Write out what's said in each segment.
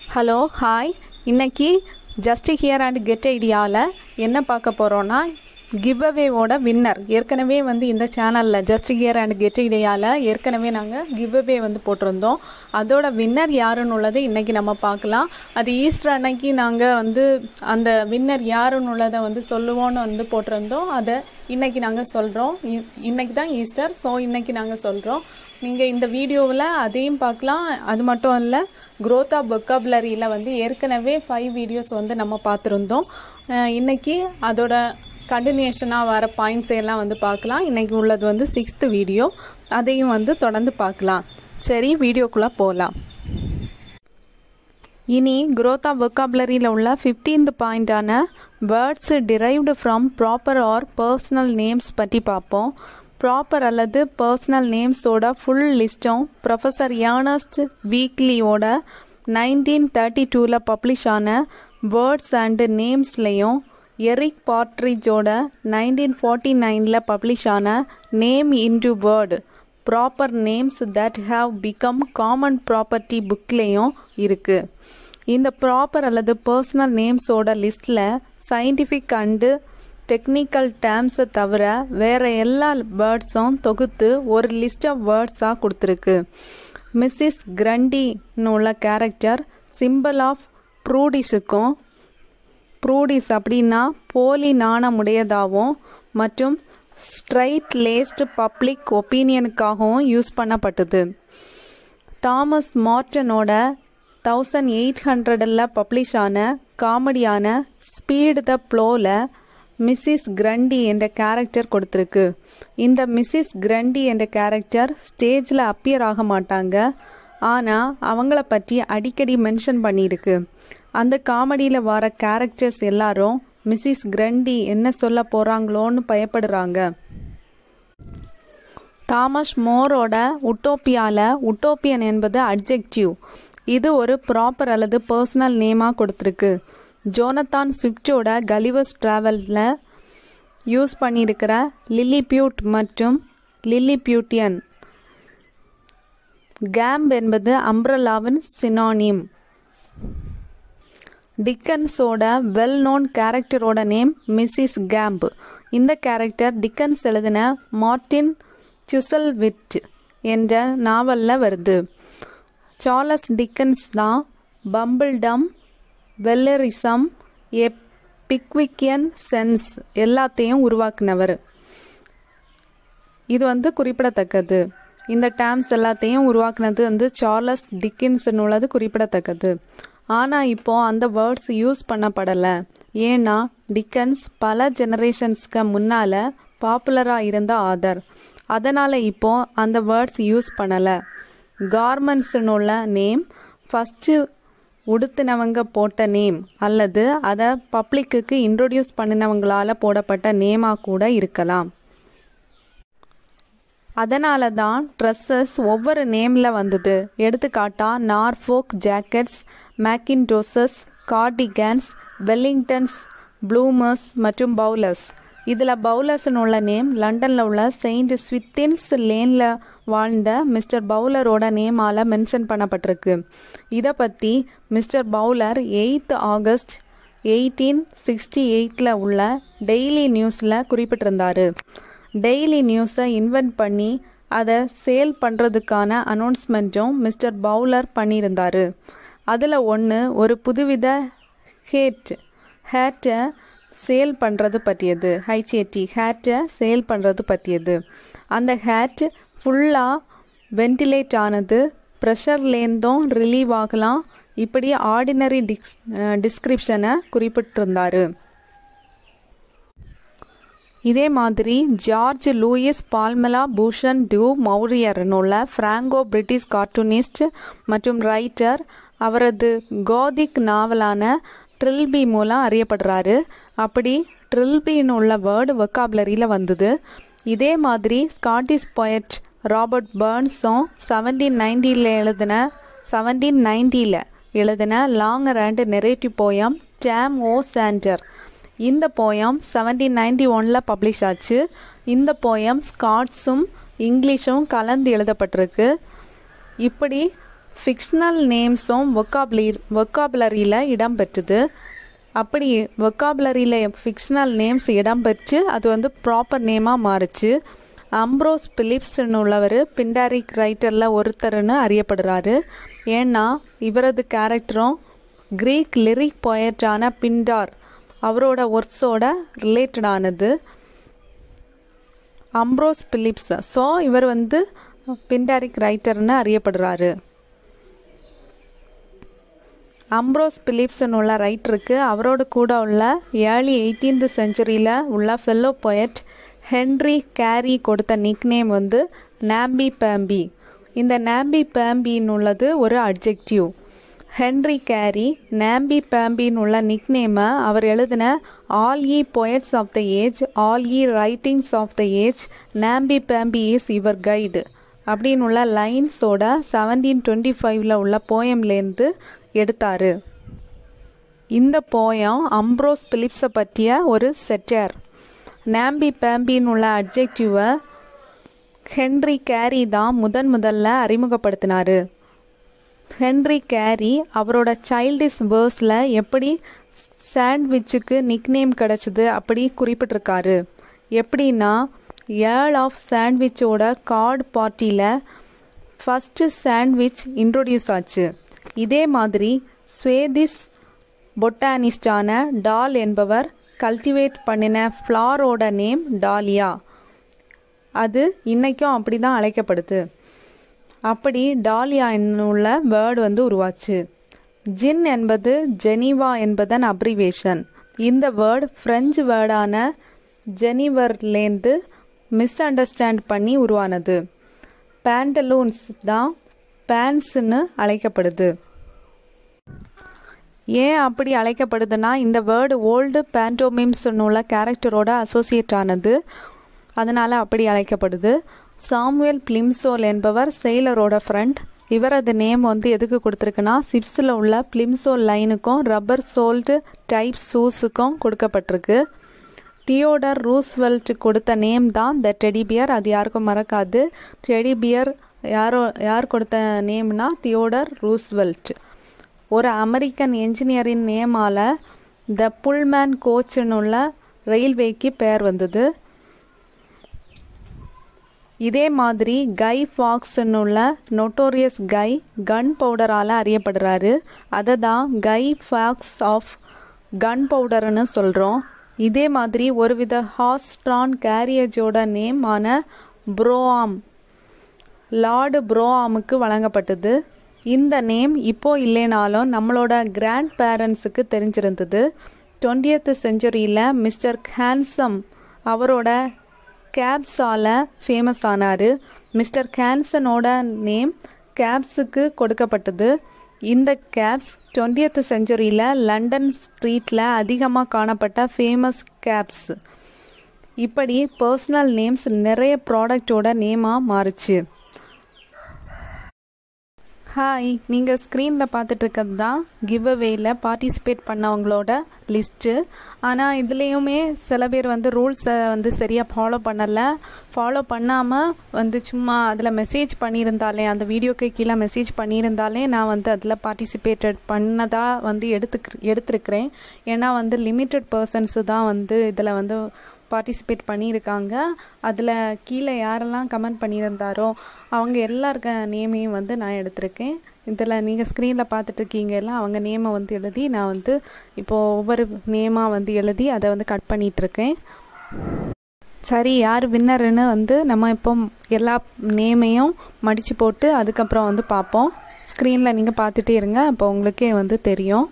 hello hi இன்னைக்கு just here and get ஐடியாவில் என்ன பார்க்க போகிறோன்னா கிவ் அவேவோட வின்னர் ஏற்கனவே வந்து இந்த சேனலில் ஜஸ்ட் ஹியர் அண்ட் கெட் ஐடியாவில் ஏற்கனவே நாங்கள் கிவ் அவே வந்து போட்டிருந்தோம் அதோட வின்னர் யாருன்னு உள்ளதை இன்றைக்கி நம்ம பார்க்கலாம் அது ஈஸ்டர் அன்னைக்கு நாங்கள் வந்து அந்த வின்னர் யாருன்னு உள்ளதை வந்து சொல்லுவோன்னு வந்து போட்டிருந்தோம் அதை இன்னைக்கு நாங்கள் சொல்கிறோம் இன்னைக்கு தான் ஈஸ்டர் ஸோ இன்னைக்கு நாங்கள் சொல்கிறோம் நீங்கள் இந்த வீடியோவில் அதையும் பார்க்கலாம் அது மட்டும் இல்லை growth ஆஃப் vocabularyல வந்து ஏற்கனவே ஃபைவ் வீடியோஸ் வந்து நம்ம பார்த்துருந்தோம் அஹ் இன்னைக்கு அதோட கண்டினியூஷனாக வர பாயிண்ட்ஸ் எல்லாம் வந்து பார்க்கலாம் இன்னைக்கு உள்ளது வந்து சிக்ஸ்த்து வீடியோ அதையும் வந்து தொடர்ந்து பார்க்கலாம் சரி வீடியோக்குள்ளே போகலாம் இனி growth ஆஃப் vocabularyல உள்ள ஃபிஃப்டீன்த் பாயிண்டான words derived from proper or personal names பற்றி பார்ப்போம் ப்ராப்பர் அல்லது பர்சனல் நேம்ஸோட ஃபுல் லிஸ்ட்டும் ப்ரொஃபஸர் ஏர்னஸ்ட் வீக்லியோட நைன்டீன் தேர்ட்டி டூவில் பப்ளிஷ் ஆன வேர்ட்ஸ் அண்டு நேம்ஸ்லையும் எரிக் பார்ட்ரிஜோட நைன்டீன் ஃபார்ட்டி நைனில் பப்ளிஷ் ஆன name into word proper names that have become common property புக்லேயும் இருக்குது இந்த ப்ராப்பர் அல்லது பர்சனல் நேம்ஸோட லிஸ்ட்டில் சயின்டிஃபிக் அண்டு டெக்னிக்கல் டேர்ம்ஸை தவிர வேற எல்லா வேர்ட்ஸும் தொகுத்து ஒரு லிஸ்ட் ஆஃப் வேர்ட்ஸாக கொடுத்துருக்கு மிஸ்ஸஸ் கிரண்டின்னு உள்ள கேரக்டர் சிம்பிள் ஆஃப் ப்ரூடிஸுக்கும் ப்ரூடிஸ் அப்படின்னா போலி நாணமுடையதாகவும் மற்றும் ஸ்ட்ரைட் லேஸ்டு பப்ளிக் ஒப்பீனியனுக்காகவும் யூஸ் பண்ணப்பட்டது தாமஸ் மார்டனோட தௌசண்ட் எயிட் ஹண்ட்ரடில் பப்ளிஷ் ஆன காமெடியான ஸ்பீடு த ப்ளோவில் மிஸ்ஸஸ் கிரண்டி என்ற கேரக்டர் கொடுத்துருக்கு இந்த மிஸ்ஸஸ் கிரண்டி என்ற கேரக்டர் ஸ்டேஜில் அப்பியர் ஆக மாட்டாங்க ஆனால் அவங்கள பற்றி அடிக்கடி மென்ஷன் பண்ணியிருக்கு அந்த காமெடியில் வர கேரக்டர்ஸ் எல்லாரும் மிஸ்ஸஸ் கிரண்டி என்ன சொல்ல போகிறாங்களோன்னு பயப்படுறாங்க தாமஸ் மோரோட உட்டோப்பியாவில் உட்டோப்பியன் என்பது அட்ஜெக்டிவ் இது ஒரு ப்ராப்பர் அல்லது பர்சனல் நேமாக கொடுத்துருக்கு ஜோனத்தான் ஸ்விஃப்டோட கலிவர்ஸ் ட்ராவலில் யூஸ் பண்ணியிருக்கிற லில்லிபியூட் மற்றும் லில்லிபியூட்டியன் கேம்ப் என்பது அம்ப்ரலாவின் சினானிம் டிக்கன்ஸோட வெல் நோன் கேரக்டரோட நேம் மிஸ்ஸிஸ் கேம்ப் இந்த கேரக்டர் டிக்கன்ஸ் எழுதின மார்டின் சுசல்விட் என்ற நாவலில் வருது சார்லஸ் டிக்கன்ஸ் தான் பம்பிள்டம் வெல்லரிசம் எ பிக்விக்கியன் சென்ஸ் எல்லாத்தையும் உருவாக்குனவர் இது வந்து குறிப்பிடத்தக்கது இந்த டேர்ம்ஸ் எல்லாத்தையும் உருவாக்குனது வந்து சார்லஸ் டிக்கின்ஸ்னு உள்ளது குறிப்பிடத்தக்கது ஆனால் இப்போ அந்த வேர்ட்ஸ் யூஸ் பண்ணப்படலை ஏன்னா டிக்கன்ஸ் பல ஜெனரேஷன்ஸ்க்கு முன்னால் பாப்புலராக இருந்த ஆதர் அதனால் இப்போ அந்த வேர்ட்ஸ் யூஸ் பண்ணலை கார்மெண்ட்ஸ்னு உள்ள நேம் ஃபஸ்ட்டு உடுத்தினவங்க போட்ட நேம் அல்லது அதை பப்ளிக்கு இன்ட்ரோடியூஸ் பண்ணினவங்களால போடப்பட்ட நேமாக கூட இருக்கலாம் அதனால தான் ட்ரெஸ்ஸஸ் ஒவ்வொரு நேமில் வந்தது எடுத்துக்காட்டா Norfolk jackets mackintoshes cardigans wellingtons bloomers மற்றும் பவுலர்ஸ் இதில் பவுலர்ஸ்னு உள்ள நேம் லண்டனில் உள்ள செயின்ட் ஸ்வித்தின்ஸ் லேனில் வாழ்ந்த மிஸ்டர் பவுலரோட நேமால் மென்ஷன் பண்ணப்பட்டிருக்கு இதை பற்றி Mr Bowler eighth August eighteen sixty எயிட்டில் உள்ள டெய்லி நியூஸில் குறிப்பிட்டிருந்தார் டெய்லி நியூஸை இன்வென்ட் பண்ணி அதை சேல் பண்ணுறதுக்கான அனௌன்ஸ்மெண்ட்டும் மிஸ்டர் பவுலர் பண்ணியிருந்தார் அதில் ஒன்று ஒரு புதுவித ஹேட் ஹேட்டை சேல் பண்ணுறது பற்றியது ஹைச்சேட்டி ஹேட்டை சேல் பண்ணுறது பற்றியது அந்த ஹேட் ஃபுல்லாக வென்டிலேட் ஆனது ப்ரெஷர்லேருந்தும் ரிலீவ் ஆகலாம் இப்படி ஆர்டினரி டிஸ் டிஸ்கிரிப்ஷனை குறிப்பிட்டிருந்தார் இதே மாதிரி George Louis Palmella Busson du மௌரியர்னு உள்ள பிராங்கோ பிரிட்டிஷ் கார்ட்டூனிஸ்ட் மற்றும் ரைட்டர் அவரது கோதிக் நாவலான ட்ரில்பி மூலம் அறியப்படுறாரு அப்படி ட்ரில்பின்னு உள்ள வேர்டு வொக்காபுலரியில் வந்தது இதே மாதிரி ஸ்காட்டிஷ் பொயட் ராபர்ட் பேர்ன்ஸும் செவன்டீன் நைன்டியில் எழுதின செவன்டீன் நைன்டியில் எழுதின longer and narrative poem Tam o' Shanter இந்த போயம் செவன்டீன் நைன்டி ஒனில் பப்ளிஷ் ஆச்சு இந்த போயம் ஸ்காட்ஸும் இங்கிலீஷும் கலந்து எழுதப்பட்டிருக்கு இப்படி ஃபிக்ஷனல் நேம்ஸும் ஒக்காபுலி ஒக்காபுலரியில் இடம்பெற்றுது அப்படி ஒக்காபுலரியில் ஃபிக்ஷனல் நேம்ஸ் இடம்பெற்று அது வந்து ப்ராப்பர் நேமாக மாறுச்சு அம்ப்ரோஸ் பிலிப்ஸ்னு உள்ளவர் பிண்டாரிக் ரைட்டரில் ஒருத்தர்னு அறியப்படுறாரு ஏன்னா இவரது கேரக்டரும் கிரீக் லிரிக் போயட்டான பிண்டார் அவரோட ஒர்க்ஸோட ரிலேட்டடானது அம்ப்ரோஸ் பிலிப்ஸ் ஸோ இவர் வந்து பிண்டாரிக் ரைட்டர்னு அறியப்படுறாரு அம்ப்ரோஸ் பிலிப்ஸ்னு உள்ள ரைட்டருக்கு அவரோட கூட உள்ள ஏர்லி எயிட்டீன்த் செஞ்சுரியில் உள்ள ஃபெல்லோ பொயட் ஹென்ரி கேரி கொடுத்த நிக்நேம் வந்து நாம்பி பேம்பி இந்த நாம்பி பேம்பின்னு உள்ளது ஒரு அட்ஜெக்டிவ் ஹென்ரி கேரி நாம்பி பேம்பின்னு உள்ள நிக்நேமை அவர் எழுதின all ye poets of the age all ye writings of the age namby pamby is your guide அப்படின்னு உள்ள லைன்ஸோட செவன்டீன் டுவெண்ட்டி ஃபைவ்ல உள்ள போயம்லேருந்து எடுத்தாரு இந்த போயம் அம்ப்ரோஸ் பிலிப்ஸை பற்றிய ஒரு செட்டர் நாம்பி பேம்பின்னு உள்ள அட்ஜெக்டிவை ஹென்ரி கேரி தான் முதன் முதல்ல அறிமுகப்படுத்தினாரு ஹென்ரி கேரி அவரோட சைல்டிஷ் வேர்ஸில் எப்படி சாண்ட்விச்சுக்கு நிக்நேம் கிடச்சிது அப்படி குறிப்பிட்டிருக்காரு எப்படின்னா ஏர்ல் ஆஃப் சாண்ட்விச்சோட கார்டு பார்ட்டியில் ஃபஸ்ட்டு சாண்ட்விச் இன்ட்ரோடியூஸ் ஆச்சு இதே மாதிரி ஸ்வேதிஸ் பொட்டானிஸ்டான டால் என்பவர் கல்டிவேட் பண்ணின ஃப்ளாரோட நேம் டாலியா அது இன்னைக்கும் அப்படி தான் அழைக்கப்படுது அப்படி டாலியா உள்ள வேர்டு வந்து உருவாச்சு ஜின் என்பது ஜெனீவா என்பதன் அப்ரிவேஷன் இந்த வேர்டு ஃப்ரெஞ்சு வேர்டான ஜெனிவர்லேருந்து மிஸ் அண்டர்ஸ்டாண்ட் பண்ணி உருவானது பேண்டலூன்ஸ் தான் பேன்ஸ்னு அழைக்கப்படுது ஏன் அப்படி அழைக்கப்படுதுன்னா இந்த வேர்டு ஓல்டு பேண்டோமிம்ஸ்னு உள்ள கேரக்டரோட அசோசியேட் ஆனது அதனால் அப்படி அழைக்கப்படுது சாமுவேல் பிளிம்சோல் என்பவர் செயலரோட ஃப்ரெண்ட் இவரது நேம் வந்து எதுக்கு கொடுத்துருக்குன்னா சிப்ஸில் உள்ள பிளிம்சோல் லைனுக்கும் ரப்பர் சோல்டு டைப் ஷூஸுக்கும் கொடுக்கப்பட்டிருக்கு தியோடர் ரூஸ்வெல்ட் கொடுத்த நேம் தான் த டெடிபியர் அது யாருக்கும் மறக்காது டெடிபியர் யாரோ யார் கொடுத்த நேம்னா தியோடர் ரூஸ்வெல்ட் ஒரு அமெரிக்கன் என்ஜினியரின் நேமால் த புல்மேன் கோச்னு உள்ள ரயில்வேக்கு பெயர் வந்தது இதே மாதிரி கை ஃபாக்ஸ்னு உள்ள நோட்டோரியஸ் கை கன் பவுடரால் அறியப்படுறாரு அதை தான் கை ஃபாக்ஸ் ஆஃப் கன் பவுடர்னு சொல்கிறோம் இதே மாதிரி ஒருவித ஹாஸ்ட்ரான் கேரியேஜோட நேம் ஆன ப்ரோஆம் லார்டு ப்ரோஆமுக்கு வழங்கப்பட்டது இந்த நேம் இப்போ இல்லைனாலும் நம்மளோட கிராண்ட் பேரண்ட்ஸுக்கு தெரிஞ்சிருந்தது டுவெண்ட்டியத் செஞ்சுரியில் மிஸ்டர் ஹேன்சம் அவரோட கேப்ஸால் ஃபேமஸ் ஆனார் மிஸ்டர் கேன்சனோட நேம் கேப்ஸுக்கு கொடுக்கப்பட்டது இந்த கேப்ஸ் டுவெண்ட்டியத் செஞ்சுரியில் லண்டன் ஸ்ட்ரீட்டில் அதிகமாக காணப்பட்ட ஃபேமஸ் கேப்ஸ் இப்படி பர்சனல் நேம்ஸ் நிறைய ப்ராடக்டோட நேமாக மாறுச்சு ஹாய் நீங்கள் ஸ்க்ரீனில் பார்த்துட்டு இருக்கிறது தான் கிவ் அவேயில் பார்ட்டிசிபேட் பண்ணவங்களோட லிஸ்ட்டு ஆனால் இதுலேயுமே சில பேர் வந்து ரூல்ஸை வந்து சரியாக ஃபாலோ பண்ணலை ஃபாலோ பண்ணாமல் வந்து சும்மா அதில் மெசேஜ் பண்ணியிருந்தாலே அந்த வீடியோக்கு கீழே மெசேஜ் பண்ணியிருந்தாலே நான் வந்து அதில் பார்ட்டிசிபேட்டட் பண்ணதாக வந்து எடுத்துக் எடுத்திருக்கிறேன் ஏன்னா வந்து லிமிட்டட் பர்சன்ஸு தான் வந்து இதில் வந்து பார்ட்டிசிபேட் பண்ணியிருக்காங்க அதில் கீழே யாரெல்லாம் கமெண்ட் பண்ணியிருந்தாரோ அவங்க எல்லாருக்க நேமையும் வந்து நான் எடுத்திருக்கேன் இதில் நீங்கள் ஸ்க்ரீனில் பார்த்துட்டு இருக்கீங்கல்ல அவங்க நேமை வந்து எழுதி நான் வந்து இப்போது ஒவ்வொரு நேமாக வந்து எழுதி அதை வந்து கட் பண்ணிகிட்ருக்கேன் சரி யார் வின்னருன்னு வந்து நம்ம இப்போ எல்லா நேமையும் மடித்து போட்டு அதுக்கப்புறம் வந்து பார்ப்போம் ஸ்க்ரீனில் நீங்கள் பார்த்துட்டே இருங்க அப்போ உங்களுக்கே வந்து தெரியும்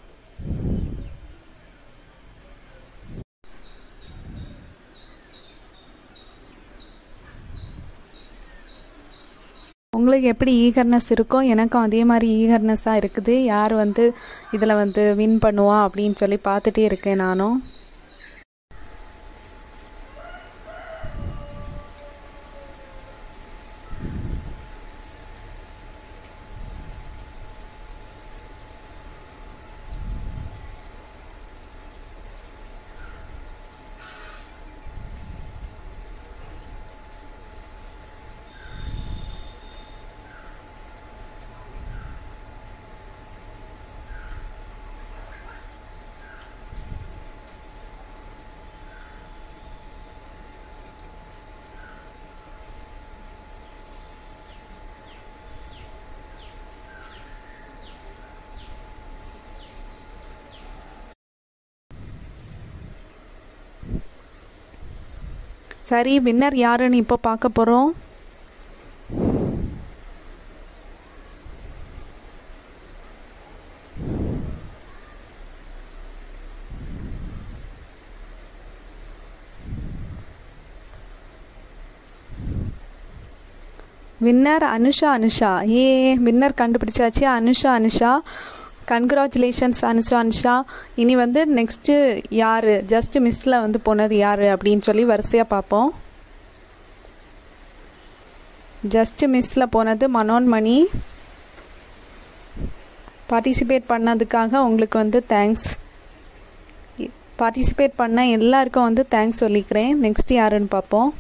உங்களுக்கு எப்படி ஈகர்னஸ் இருக்கோ எனக்கும் அதே மாதிரி ஈகர்னஸாக இருக்குது யார் வந்து இதில் வந்து வின் பண்ணுவா அப்படின்னு சொல்லி பார்த்துட்டே இருக்கேன் நானும் சரி வின்னர் யாருன்னு இப்போ பார்க்க போகிறோம் winner Anusha Anusha a winner கண்டுபிடிச்சாச்சு அனுஷா அனுஷா கங்க்ராச்சுலேஷன்ஸ் அனுஷா அனுஷா இனி வந்து நெக்ஸ்ட்டு யார் ஜஸ்ட் மிஸ்ஸில் வந்து போனது யார் அப்படின்னு சொல்லி வரிசையாக பார்ப்போம் ஜஸ்ட் மிஸ்ஸில் போனது மனோன்மணி பார்ட்டிசிபேட் பண்ணதுக்காக உங்களுக்கு வந்து தேங்க்ஸ் பார்ட்டிசிபேட் பண்ண எல்லாருக்கும் வந்து தேங்க்ஸ் சொல்லிக்கிறேன் நெக்ஸ்ட் யாருன்னு பார்ப்போம்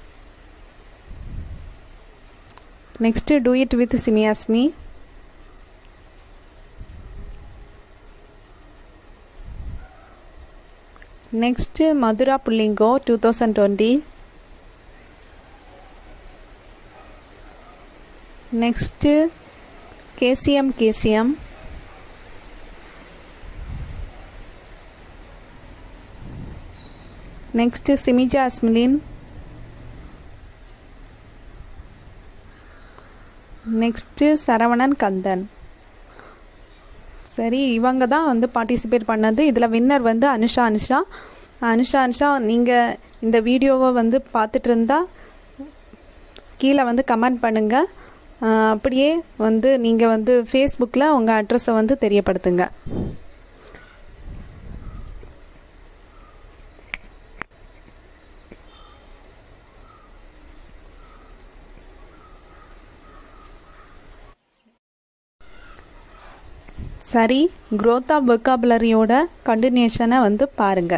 நெக்ஸ்ட் டூ இட் வித் சிமியாஸ்மி நெக்ஸ்ட் மதுரா புள்ளிங்கோ two thousand twenty next KCM KCM next சிமிஜா அஸ்மிலின் நெக்ஸ்ட்டு சரவணன் கந்தன் சரி இவங்க தான் வந்து பார்ட்டிசிபேட் பண்ணது இதில் வின்னர் வந்து அனுஷா அனுஷா அனுஷா அனுஷா நீங்கள் இந்த வீடியோவை வந்து பார்த்துட்டு இருந்தா கீழே வந்து கமெண்ட் பண்ணுங்கள் அப்படியே வந்து நீங்கள் வந்து ஃபேஸ்புக்கில் உங்கள் அட்ரஸை வந்து தெரியப்படுத்துங்க சரி growth ஆஃப் வெக்காபுலரியோட கண்டினியூஷனை வந்து பாருங்க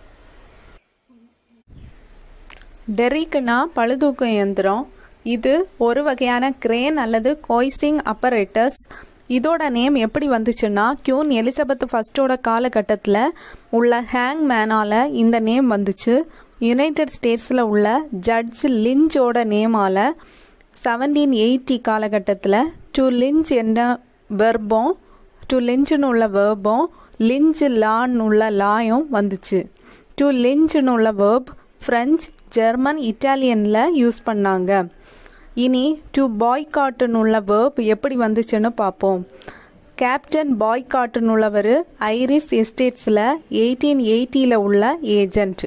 டெரிக்குனா பழுதூக்கும் இயந்திரம் இது ஒரு வகையான கிரேன் அல்லது கோய்ஸ்டிங் அப்பரேட்டஸ் இதோட நேம் எப்படி வந்துச்சுன்னா கியூன் எலிசபெத் ஃபர்ஸ்டோட காலகட்டத்தில் உள்ள ஹேங் மேனால இந்த நேம் வந்துச்சு யுனைடெட் ஸ்டேட்ஸில் உள்ள ஜட்ஜ் லிஞ்சோட நேமால செவன்டீன் எயிட்டி காலகட்டத்தில் டு லிஞ்ச் என்ற வெர்பம் டு லிஞ்சுன்னு உள்ள வேர்பும் லிஞ்ச் லான்னு உள்ள லாயும் வந்துச்சு டு லிஞ்சுன்னு உள்ள வேர்ப் ஃப்ரெஞ்ச் ஜெர்மன் இட்டாலியனில் யூஸ் பண்ணாங்க இனி டு பாய்காட்டுன்னு உள்ள வேர்ப் எப்படி வந்துச்சுன்னு பார்ப்போம் கேப்டன் பாய்காட்டுன்னு உள்ளவர் ஐரிஸ் எஸ்டேட்ஸில் எயிட்டீன் எயிட்டியில் உள்ள ஏஜென்ட்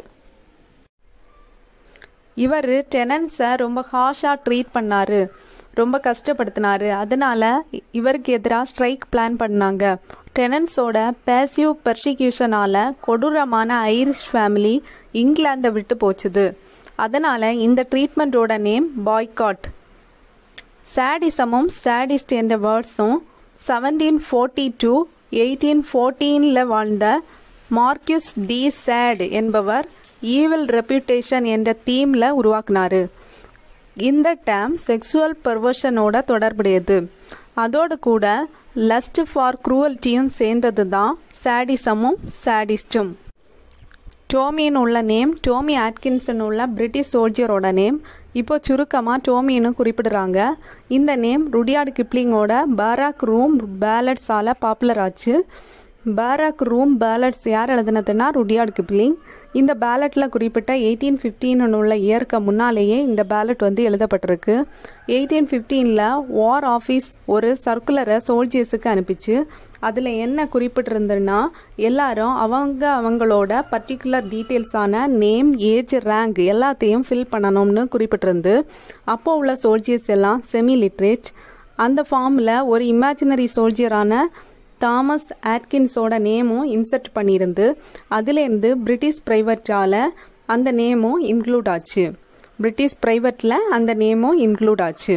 இவர் டெனன்ஸை ரொம்ப ஹாஷாக ட்ரீட் பண்ணாரு ரொம்ப கஷ்டப்படுத்தினாரு அதனால இவருக்கு எதிராக ஸ்ட்ரைக் பிளான் பண்ணாங்க டெனன்ஸோட பேசிவ் பெர்சிக்யூஷனால கொடூரமான ஐரிஷ் ஃபேமிலி இங்கிலாந்தை விட்டு போச்சுது அதனால இந்த ட்ரீட்மெண்ட்டோட நேம் பாய்காட் சாடிசமும் சாடிஸ்ட் என்ற வேர்ட்ஸும் செவன்டீன் ஃபோர்ட்டி டூ எயிட்டீன் ஃபோர்டீனில் வாழ்ந்த மார்க்யூஸ் டி சேட் என்பவர் ஈவில் ரெப்யூட்டேஷன் என்ற தீமில் உருவாக்குனாரு இந்த டேம் செக்ஸுவல் பர்வர்ஷனோட தொடர்புடையது அதோடு கூட லஸ்ட் ஃபார் குரூவல்ட்டியும் சேர்ந்தது தான் சாடிசமும் சாடிஸ்டும் டோமின்னு உள்ள நேம் டோமி ஆட்கின்சன் உள்ள பிரிட்டிஷ் சோல்ஜரோட நேம் இப்போ சுருக்கமாக டோமின்னு குறிப்பிடுறாங்க இந்த நேம் ருடியார்டு கிப்ளிங்கோட பாராக் ரூம் பேலட்ஸால் பாப்புலர் ஆச்சு பாராக் ரூம் பேலட்ஸ் யார் எழுதினதுன்னா ருடியார்டு கிப்ளிங் இந்த பேலட்டில் குறிப்பிட்ட எயிட்டீன் ஃபிஃப்டீன் உள்ள இயருக்கு முன்னாலேயே இந்த பேலட் வந்து எழுதப்பட்டிருக்கு எயிட்டீன் ஃபிஃப்டீனில் வார் ஆஃபீஸ் ஒரு சர்க்குலரை சோல்ஜர்ஸுக்கு அனுப்பிச்சு அதில் என்ன குறிப்பிட்டிருந்ததுன்னா எல்லாரும் அவங்க அவங்களோட பர்டிகுலர் டீட்டெயில்ஸான நேம் ஏஜ் ரேங்க் எல்லாத்தையும் ஃபில் பண்ணணும்னு குறிப்பிட்டிருந்து அப்போ உள்ள சோல்ஜர்ஸ் எல்லாம் செமி லிட்ரேட் அந்த ஃபார்மில் ஒரு இமேஜினரி சோல்ஜரான தாமஸ் ஆட்கின்ஸோட நேமும் இன்சர்ட் பண்ணியிருந்து அதுலேருந்து பிரிட்டிஷ் ப்ரைவேட்டால் அந்த நேமும் இன்க்ளூட் ஆச்சு பிரிட்டிஷ் ப்ரைவேட்டில் அந்த நேமும் இன்க்ளூட் ஆச்சு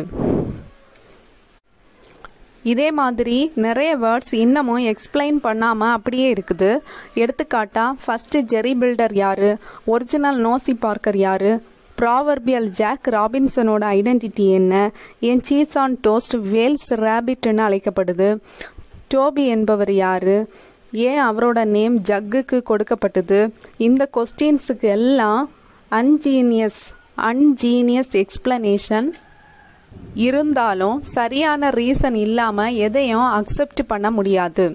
இதே மாதிரி நிறைய வேர்ட்ஸ் இன்னமும் எக்ஸ்பிளைன் பண்ணாமல் அப்படியே இருக்குது எடுத்துக்காட்டா ஃபர்ஸ்ட் ஜெரி பில்டர் யாரு ஒரிஜினல் நோசி பார்க்கர் யாரு ப்ராவர்பியல் ஜாக் ராபின்சனோட ஐடென்டிட்டி என்ன என் சீஸ் ஆன் டோஸ்ட் வேல்ஸ் ரேபிட்னு அழைக்கப்படுது டோபி என்பவர் யாரு ஏன் அவரோட நேம் ஜக்குக்கு கொடுக்கப்பட்டது இந்த கொஸ்டின்ஸுக்கு எல்லாம் அன்ஜீனியஸ் அன்ஜீனியஸ் எக்ஸ்பிளனேஷன் இருந்தாலும் சரியான ரீசன் இல்லாமல் எதையும் அக்செப்ட் பண்ண முடியாது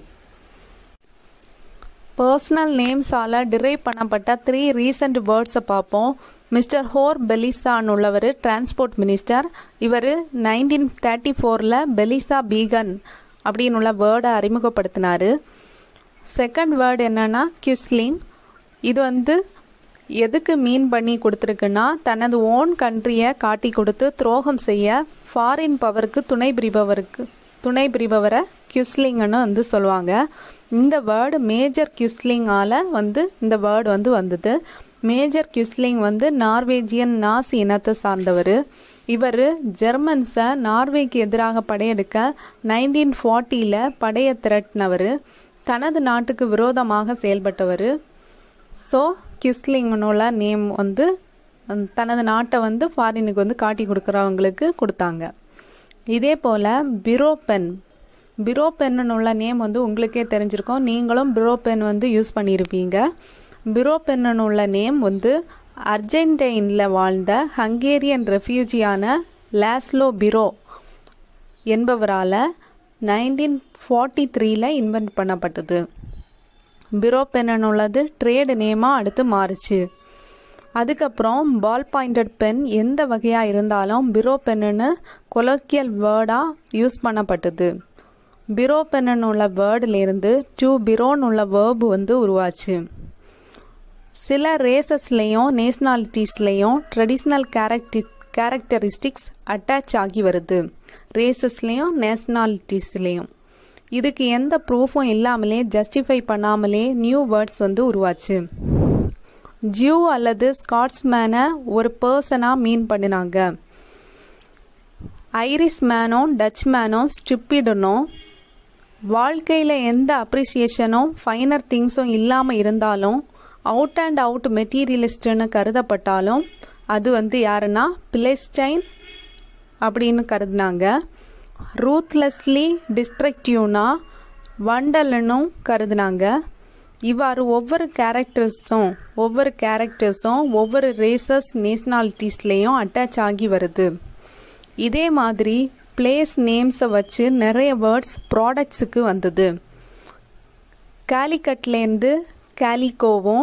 பர்சனல் நேம்ஸால் டிரைவ் பண்ணப்பட்ட த்ரீ ரீசன்ட் வேர்ட்ஸை பார்ப்போம் மிஸ்டர் ஹோர் பெலிசான்னு உள்ளவர் டிரான்ஸ்போர்ட் மினிஸ்டர் இவர் நைன்டீன் தேர்ட்டி ஃபோரில் பெலிசா பீகன் அப்படின்னு உள்ள வேர்டை அறிமுகப்படுத்தினார் செகண்ட் வேர்டு என்னன்னா கியூஸ்லிங் இது வந்து எதுக்கு மீன் பண்ணி கொடுத்துருக்குன்னா தனது ஓன் கண்ட்ரியை காட்டி கொடுத்து துரோகம் செய்ய ஃபாரின் பவருக்கு துணை புரிபவருக்கு துணை புரிபவரை கியூஸ்லிங்னு வந்து சொல்லுவாங்க இந்த வேர்டு மேஜர் கியூஸ்லிங்கால் வந்து இந்த வேர்டு வந்து வந்தது மேஜர் கியூஸ்லிங் வந்து நார்வேஜியன் நாசி இனத்தை சார்ந்தவர் இவர் ஜெர்மன்ஸை நார்வேக்கு எதிராக படையெடுக்க நைன்டீன் ஃபார்ட்டியில் படையை திரட்டினவர் தனது நாட்டுக்கு விரோதமாக செயல்பட்டவர் ஸோ கிஸ்லிங்கனோட நேம் வந்து தனது நாட்டை வந்து ஃபாரினுக்கு வந்து காட்டி கொடுக்குறவங்களுக்கு கொடுத்தாங்க இதே போல் பிரோபென் பிரோபென்னு உள்ள நேம் வந்து உங்களுக்கே தெரிஞ்சிருக்கும் நீங்களும் பிரோபென் வந்து யூஸ் பண்ணியிருப்பீங்க பிரோபென்னு உள்ள நேம் வந்து அர்ஜென்டைனில் வாழ்ந்த ஹங்கேரியன் ரெஃப்யூஜியான லாஸ்லோ பிரோ என்பவரால் நைன்டீன் ஃபார்ட்டி த்ரீல இன்வென்ட் பண்ணப்பட்டது பிரோ பென்னு உள்ளது ட்ரேடு நேமாக அடுத்து மாறுச்சு அதுக்கப்புறம் பால் பாயிண்டட் பென் எந்த வகையாக இருந்தாலும் பிரோ பென்னு கொலோக்கியல் வேர்டாக யூஸ் பண்ணப்பட்டது பிரோ பென்னு உள்ள வேர்டிலிருந்து டூ பிரோன்னு உள்ள வேர்பு வந்து உருவாச்சு சில ரேசஸ்லேயும் நேஷ்னாலிட்டிஸ்லேயும் ட்ரெடிஷ்னல் கேரக்டி கேரக்டரிஸ்டிக்ஸ் அட்டாச் ஆகி வருது ரேசஸ்லேயும் நேஷ்னாலிட்டிஸ்லேயும் இதுக்கு எந்த ப்ரூஃபும் இல்லாமலே ஜஸ்டிஃபை பண்ணாமலே நியூ வேர்ட்ஸ் வந்து உருவாச்சு ஜியூ அல்லது ஸ்காட்ஸ்மேனை ஒரு பர்சனாக மீன் பண்ணினாங்க ஐரிஸ் மேனும் டச் மேனும் ஸ்டிப்பிடனும் வாழ்க்கையில் எந்த அப்ரிசியேஷனும் ஃபைனர் திங்ஸும் இல்லாமல் இருந்தாலும் அவுட் அண்ட் அவுட் மெட்டீரியலிஸ்ட்னு கருதப்பட்டாலும் அது வந்து யாருன்னா பிளேஸ்டைன் அப்படின்னு கருதுனாங்க ரூத்லெஸ்லி டிஸ்ட்ரக்டிவ்னா வண்டல்னும் கருதுனாங்க இவ்வாறு ஒவ்வொரு கேரக்டர்ஸும் ஒவ்வொரு கேரக்டர்ஸும் ஒவ்வொரு ரேசஸ் நேஷ்னாலிட்டிஸ்லேயும் அட்டாச் ஆகி வருது இதே மாதிரி பிளேஸ் நேம்ஸை வச்சு நிறைய வேர்ட்ஸ் ப்ராடக்ட்ஸுக்கு வந்தது கேலிக்கட்லேருந்து கேலிகோவும்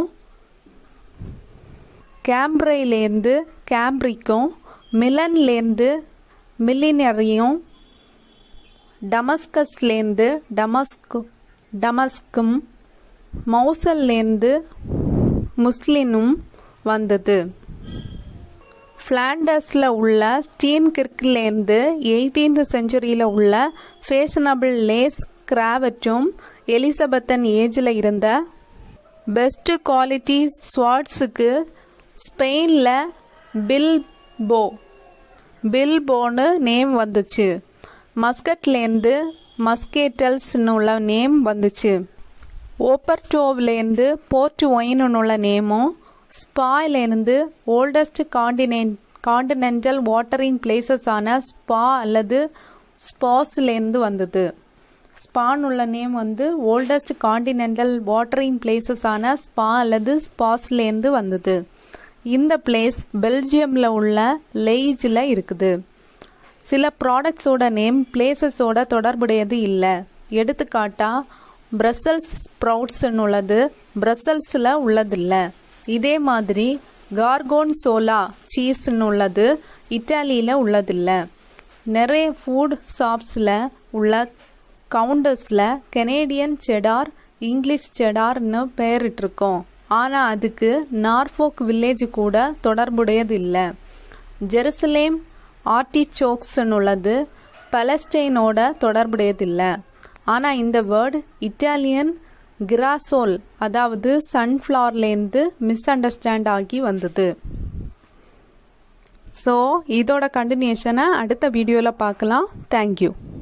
கேம்ப்ரைலேருந்து கேம்ப்ரிக்கும் மிலன்லேருந்து மில்லினரியும் டமஸ்கஸ்லேருந்து டமஸ்கு டமஸ்கும் மௌசல்லேருந்து முஸ்லினும் வந்தது ஃப்ளாண்டர்ஸில் உள்ள ஸ்டீன் கிர்க்லேருந்து எயிட்டீன்த் செஞ்சுரியில் உள்ள ஃபேஷனபிள் லேஸ் கிராவற்றும் எலிசபெத்தன் ஏஜில் இருந்த பெஸ்ட் குவாலிட்டி ஸ்வாட்ஸுக்கு ஸ்பெயினில் பில்போ பில்போன்னு நேம் வந்துச்சு மஸ்கட்லேருந்து மஸ்கேட்டல்ஸ்னு உள்ள நேம் வந்துச்சு ஓப்பர்டோவ்லேருந்து போர்ட் ஒயின்னு உள்ள நேமும் ஸ்பாயிலேருந்து ஓல்டஸ்ட் காண்டினென்ட் காண்டினென்டல் வாட்டரிங் பிளேசஸான ஸ்பா அல்லது ஸ்பாஸ்லேருந்து வந்தது ஸ்பான் உள்ள நேம் வந்து ஓல்டஸ்ட் காண்டினென்டல் வாட்டரிங் பிளேசஸான ஸ்பா அல்லது ஸ்பாஸ்லேருந்து வந்தது இந்த பிளேஸ் பெல்ஜியமில் உள்ள லெய்ஜில் இருக்குது சில ப்ராடக்ட்ஸோட நேம் பிளேசஸோட தொடர்புடையது இல்லை எடுத்துக்காட்டா பிரசல்ஸ் ஸ்ப்ரவுட்ஸ்னு உள்ளது பிரசல்ஸில் உள்ளதில்லை இதே மாதிரி கார்கோன் சோலா சீஸ்னு உள்ளது இட்டாலியில் உள்ளதில்லை நிறைய ஃபுட் ஷாப்ஸில் உள்ள கவுண்டர்ஸில் கெனேடியன் செடார் இங்கிலீஷ் செடார்னு பெயரிட்டிருக்கோம் ஆனால் அதுக்கு நார்ஃபோக் வில்லேஜ் கூட தொடர்புடையது இல்லை ஜெருசலேம் ஆர்டிச்சோக்ஸ்னு உள்ளது பலஸ்டைனோட தொடர்புடையதில்லை ஆனால் இந்த வேர்டு இட்டாலியன் கிராசோல் அதாவது சன்ஃப்ளவர்லேருந்து மிஸ் அண்டர்ஸ்டாண்ட் ஆகி வந்தது ஸோ இதோட கண்டினியூஷனை அடுத்த வீடியோவில் பார்க்கலாம் தேங்க்யூ